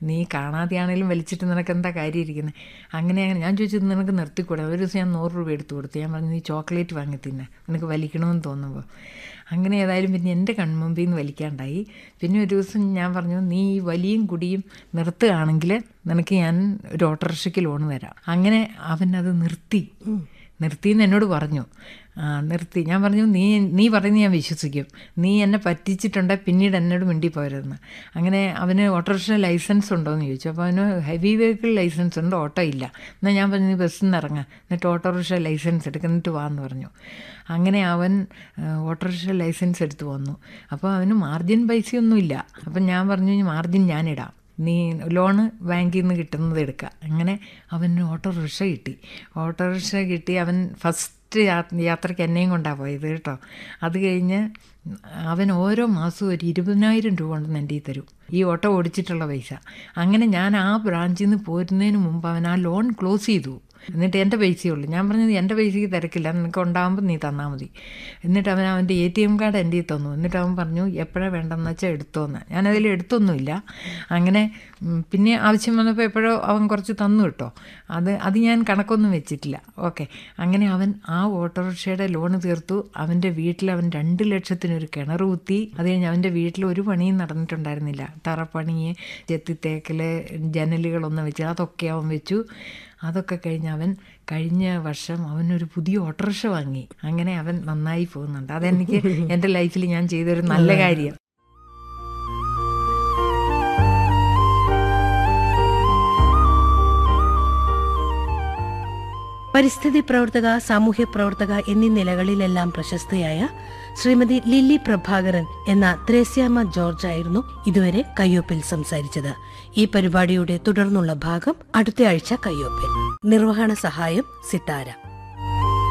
നീ കാണാതെയാണേലും വലിച്ചിട്ട് നിനക്ക് എന്താ കാര്യം ഇരിക്കുന്നത് അങ്ങനെ അങ്ങനെ ഞാൻ ചോദിച്ചത് നിനക്ക് നിർത്തിക്കൂടാ ഒരു ദിവസം ഞാൻ നൂറ് രൂപ എടുത്തു കൊടുത്തു ഞാൻ പറഞ്ഞു നീ ചോക്ലേറ്റ് വാങ്ങി തിന്നെ നിനക്ക് വലിക്കണമെന്ന് തോന്നുമ്പോൾ അങ്ങനെ ഏതായാലും പിന്നെ എൻ്റെ കൺമുമ്പിൽ നിന്ന് വലിക്കാണ്ടായി പിന്നെ ഒരു ദിവസം ഞാൻ പറഞ്ഞു നീ ഈ വലിയും കുടിയും നിർത്തുകയാണെങ്കിൽ നിനക്ക് ഞാൻ ഒരു ഓട്ടോറിക്ഷയ്ക്ക് ലോൺ തരാം അങ്ങനെ അവൻ അത് നിർത്തി നിർത്തിയെന്ന് എന്നോട് പറഞ്ഞു ആ നിർത്തി ഞാൻ പറഞ്ഞു നീ നീ പറയുന്നത് ഞാൻ വിശ്വസിക്കും നീ എന്നെ പറ്റിച്ചിട്ടുണ്ട് പിന്നീട് എന്നോട് മിണ്ടി പോരുതെന്ന് അങ്ങനെ അവന് ഓട്ടോറിക്ഷ ലൈസൻസ് ഉണ്ടോ എന്ന് ചോദിച്ചു അപ്പോൾ അവന് ഹെവി വെഹിക്കിൾ ലൈസൻസ് ഉണ്ട് ഓട്ടോ ഇല്ല എന്നാൽ ഞാൻ പറഞ്ഞു നീ ബസ്സിൽ നിന്ന് ഇറങ്ങാം എന്നിട്ട് ഓട്ടോറിക്ഷ ലൈസൻസ് എടുക്കുക എന്നിട്ട് വാ എന്ന് പറഞ്ഞു അങ്ങനെ അവൻ ആ, ഓട്ടോറിക്ഷ ലൈസൻസ് എടുത്ത് വന്നു അപ്പോൾ അവന് മാർജിൻ പൈസയൊന്നുമില്ല അപ്പം ഞാൻ പറഞ്ഞു മാർജിൻ ഞാനിടാം നീ ലോണ് ബാങ്കിൽ നിന്ന് കിട്ടുന്നത് എടുക്കുക അങ്ങനെ അവന് ഓട്ടോറിക്ഷ കിട്ടി ഓട്ടോറിക്ഷ കിട്ടി അവൻ ഫസ്റ്റ് യാത്രയ്ക്ക് എന്നെയും കൊണ്ടാണ് പോയത് കേട്ടോ അത് കഴിഞ്ഞ് അവൻ ഓരോ മാസവും ഒരു ഇരുപതിനായിരം രൂപ കൊണ്ടെന്ന് എൻ്റെ കയ്യിൽ തരും ഈ ഓട്ടോ ഓടിച്ചിട്ടുള്ള പൈസ അങ്ങനെ ഞാൻ ആ ബ്രാഞ്ചിൽ നിന്ന് പോരുന്നതിന് മുമ്പ് അവൻ ആ ലോൺ ക്ലോസ് ചെയ്തു എന്നിട്ട് എൻ്റെ പൈസയേ ഉള്ളൂ ഞാൻ പറഞ്ഞത് എൻ്റെ പൈസയ്ക്ക് തിരക്കില്ല നിനക്ക് ഉണ്ടാകുമ്പോൾ നീ തന്നാൽ മതി എന്നിട്ട് അവൻ അവൻ്റെ എ ടി എം കാർഡ് എൻ്റെ കയ്യിൽ തന്നു എന്നിട്ട് അവൻ പറഞ്ഞു എപ്പോഴാണ് വേണ്ടെന്ന് വെച്ചാൽ എടുത്തോന്ന് ഞാനതിൽ എടുത്തൊന്നുമില്ല അങ്ങനെ ഉം, പിന്നെ ആവശ്യം വന്നപ്പോൾ എപ്പോഴോ അവൻ കുറച്ച് തന്നു കേട്ടോ അത് അത് ഞാൻ കണക്കൊന്നും വെച്ചിട്ടില്ല ഓക്കെ അങ്ങനെ അവൻ ആ ഓട്ടോറിക്ഷയുടെ ലോണ് തീർത്തു അവൻ്റെ വീട്ടിൽ അവൻ രണ്ട് ലക്ഷത്തിനൊരു കിണർ കുത്തി അത് കഴിഞ്ഞ് അവൻ്റെ വീട്ടിൽ ഒരു പണിയും നടന്നിട്ടുണ്ടായിരുന്നില്ല തറപ്പണി ചെത്തിത്തേക്കൽ ജനലുകളൊന്നും വെച്ച് അതൊക്കെ അവൻ വെച്ചു അതൊക്കെ കഴിഞ്ഞ് അവൻ കഴിഞ്ഞ വർഷം അവനൊരു പുതിയ ഓട്ടോറിക്ഷ വാങ്ങി അങ്ങനെ അവൻ നന്നായി പോകുന്നുണ്ട് അതെനിക്ക് എൻ്റെ ലൈഫിൽ ഞാൻ ചെയ്തൊരു നല്ല കാര്യം പരിസ്ഥിതി പ്രവർത്തക സാമൂഹ്യ പ്രവർത്തക എന്നീ നിലകളിലെല്ലാം പ്രശസ്തയായ ശ്രീമതി ലില്ലി പ്രഭാകരൻ എന്ന ത്രേസ്യാമ്മ ജോർജ് ആയിരുന്നു ഇതുവരെ കയ്യൊപ്പിൽ സംസാരിച്ചത് ഈ പരിപാടിയുടെ തുടർന്നുള്ള ഭാഗം അടുത്ത ആഴ്ച കയ്യൊപ്പിൽ നിർവഹണ സഹായം സിത്താര